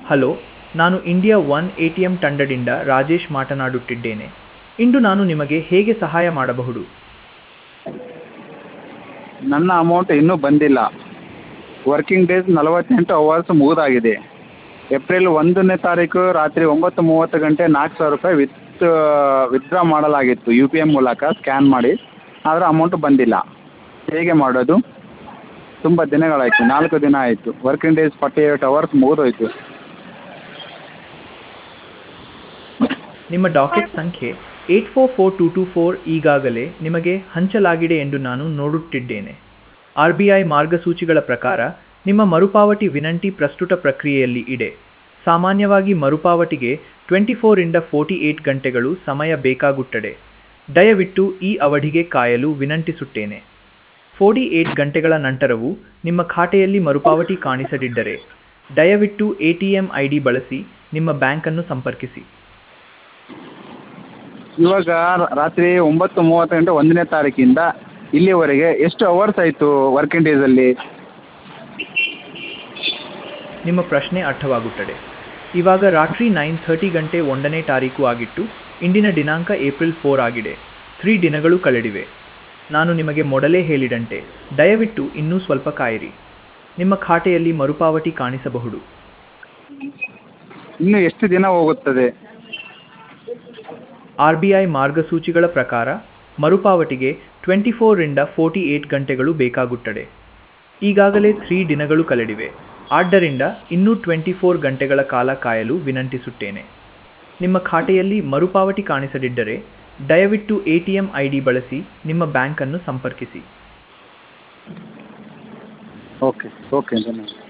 hello ನಾನು India one A T M ತಂಡದಿಂದ ರಾಜೇಶ್ ಮಾತನಾಡುತ್ತಿದ್ದೇನೆ ಇಂದು ನಾನು ನಿಮಗೆ ಹೇಗೆ ಸಹಾಯ ಮಾಡಬಹುದು ನನ್ನ ಅಮೌಂಟ್ ಇನ್ನೂ ಬಂದಿಲ್ಲ ವರ್ಕಿಂಗ್ ಡೇಸ್ ನಲವತ್ತೆಂಟು ಅವರ್ಸ್ ಮುಗಿದಾಗಿದೆ ಏಪ್ರಿಲ್ ಒಂದನೇ ತಾರೀಕು ರಾತ್ರಿ ಒಂಬತ್ತು ಮೂವತ್ತು ಗಂಟೆ ನಾಲ್ಕು ಸಾವಿರ ರೂಪಾಯಿ ವಿತ್ ವಿತ್ಡ್ರಾ ಮಾಡಲಾಗಿತ್ತು ಯು ಪಿ ಐ ಮೂಲಕ ಸ್ಕ್ಯಾನ್ ಮಾಡಿ ಆದರೆ ಅಮೌಂಟ್ ಬಂದಿಲ್ಲ ಹೇಗೆ ಮಾಡೋದು ತುಂಬ ದಿನಗಳಾಯಿತು ನಾಲ್ಕು ದಿನ ಆಯಿತು working days forty eight hours ಮುಗಿದೋಯ್ತು ನಿಮ್ಮ ಡಾಕೆಟ್ ಸಂಖ್ಯೆ eight four four two two four ಈಗಾಗಲೇ ನಿಮಗೆ ಹಂಚಲಾಗಿದೆ ಎಂದು ನಾನು ನೋಡುತ್ತಿದ್ದೇನೆ ಆರ್ ಬಿ ಐ ಮಾರ್ಗಸೂಚಿಗಳ ಪ್ರಕಾರ ನಿಮ್ಮ ಮರುಪಾವತಿ ವಿನಂತಿ ಪ್ರಸ್ತುತ ಪ್ರಕ್ರಿಯೆಯಲ್ಲಿ ಇದೆ ಸಾಮಾನ್ಯವಾಗಿ ಮರುಪಾವತಿಗೆ ಟ್ವೆಂಟಿ ಫೋರಿಂದ ಫೋರ್ಟಿ ಏಟ್ ಗಂಟೆಗಳು ಸಮಯ ಬೇಕಾಗುತ್ತದೆ ದಯವಿಟ್ಟು ಈ ಅವಧಿಗೆ ಕಾಯಲು ವಿನಂತಿಸುತ್ತೇನೆ ಫೋರ್ಟಿ ಏಟ್ ಗಂಟೆಗಳ ನಂತರವೂ ನಿಮ್ಮ ಖಾತೆಯಲ್ಲಿ ಮರುಪಾವತಿ ಕಾಣಿಸದಿದ್ದರೆ ದಯವಿಟ್ಟು A T M I D ಬಳಸಿ ನಿಮ್ಮ ಬ್ಯಾಂಕನ್ನು ಸಂಪರ್ಕಿಸಿ ಇವಾಗ ರಾತ್ರಿ ಒಂಬತ್ತು ಮೂವತ್ತು ಗಂಟೆ ಒಂದನೇ ತಾರೀಕಿಂದ ಇಲ್ಲಿವರೆಗೆ ಎಷ್ಟು ಅವರ್ಸ್ ಆಯಿತು ವರ್ಕಿಂಗ್ ಡೇಸಲ್ಲಿ ನಿಮ್ಮ ಪ್ರಶ್ನೆ ಅರ್ಥವಾಗುತ್ತದೆ ಇವಾಗ ರಾತ್ರಿ ನೈನ್ ಥರ್ಟಿ ಗಂಟೆ ಒಂದನೇ ತಾರೀಕು ಆಗಿತ್ತು ಇಂದಿನ ದಿನಾಂಕ ಏಪ್ರಿಲ್ ಫೋರ್ ಆಗಿದೆ ತ್ರೀ ದಿನಗಳು ಕಳೆದಿವೆ ನಾನು ನಿಮಗೆ ಮೊದಲೇ ಹೇಳಿದಂತೆ ದಯವಿಟ್ಟು ಇನ್ನೂ ಸ್ವಲ್ಪ ಕಾಯಿರಿ ನಿಮ್ಮ ಖಾತೆಯಲ್ಲಿ ಮರುಪಾವತಿ ಕಾಣಿಸಬಹುದು ಇನ್ನು ಎಷ್ಟು ದಿನ ಹೋಗುತ್ತದೆ ಆರ್ ಬಿ ಐ ಮಾರ್ಗಸೂಚಿಗಳ ಪ್ರಕಾರ ಮರುಪಾವತಿಗೆ ಟ್ವೆಂಟಿ ಫೋರಿಂದ ಫೋರ್ಟಿ ಏಟ್ ಗಂಟೆಗಳು ಬೇಕಾಗುತ್ತದೆ ಈಗಾಗಲೇ ತ್ರೀ ದಿನಗಳು ಕಳೆದಿವೆ ಆದ್ದರಿಂದ ಇನ್ನೂ ಟ್ವೆಂಟಿ ಫೋರ್ ಗಂಟೆಗಳ ಕಾಲ ಕಾಯಲು ವಿನಂತಿಸುತ್ತೇನೆ ನಿಮ್ಮ ಖಾತೆಯಲ್ಲಿ ಮರುಪಾವತಿ ಕಾಣಿಸದಿದ್ದರೆ ದಯವಿಟ್ಟು A T M I D ಬಳಸಿ ನಿಮ್ಮ ಬ್ಯಾಂಕನ್ನು ಸಂಪರ್ಕಿಸಿ ಓಕೆ ಓಕೆ ಧನ್ಯವಾದ